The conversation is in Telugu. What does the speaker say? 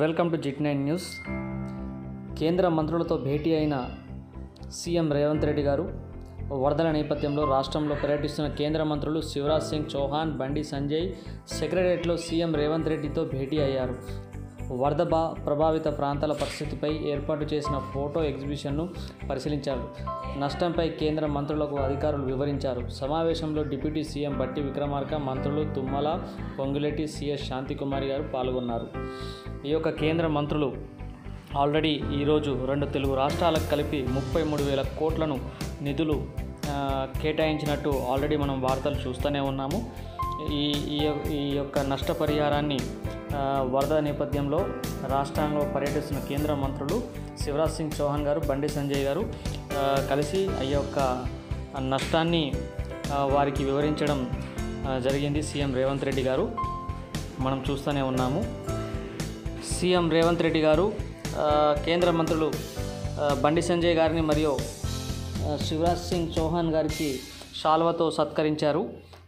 వెల్కమ్ టు జిట్ నైన్ న్యూస్ కేంద్ర మంత్రులతో భేటీ అయిన సీఎం రేవంత్ రెడ్డి గారు వరదల నేపథ్యంలో రాష్ట్రంలో పర్యటిస్తున్న కేంద్ర మంత్రులు శివరాజ్ సింగ్ చౌహాన్ బండి సంజయ్ సెక్రటరియట్లో సీఎం రేవంత్ రెడ్డితో భేటీ అయ్యారు వరద బా ప్రభావిత ప్రాంతాల పరిస్థితిపై ఏర్పాటు చేసిన ఫోటో ఎగ్జిబిషన్ను పరిశీలించారు నష్టంపై కేంద్ర మంత్రులకు అధికారులు వివరించారు సమావేశంలో డిప్యూటీ సీఎం బట్టి విక్రమార్క మంత్రులు తుమ్మల పొంగులేటి సిఎస్ శాంతికుమారి గారు పాల్గొన్నారు ఈ యొక్క కేంద్ర మంత్రులు ఆల్రెడీ ఈరోజు రెండు తెలుగు రాష్ట్రాలకు కలిపి ముప్పై మూడు వేల కోట్లను నిధులు ఆ, కేటాయించినట్టు ఆల్రెడీ మనం వార్తలు చూస్తూనే ఉన్నాము ఈ ఈ యొ- ఈ యొక్క నష్టపరిహారాన్ని ఆ, వరద నేపథ్యంలో రాష్ట్రంలో పర్యటిస్తున్న కేంద్ర మంత్రులు శివరాజ్ సింగ్ చౌహాన్ గారు బండి సంజయ్ గారు ఆ, కలిసి ఈ యొక్క నష్టాన్ని ఆ, వారికి వివరించడం ఆ, జరిగింది సీఎం రేవంత్ రెడ్డి గారు మనం చూస్తూనే ఉన్నాము సీఎం రేవంత్ రెడ్డి గారు ఆ, కేంద్ర మంత్రులు ఆ, బండి సంజయ్ గారిని మరియు ఆ, శివరాజ్ సింగ్ చౌహాన్ గారికి షాల్వతో సత్కరించారు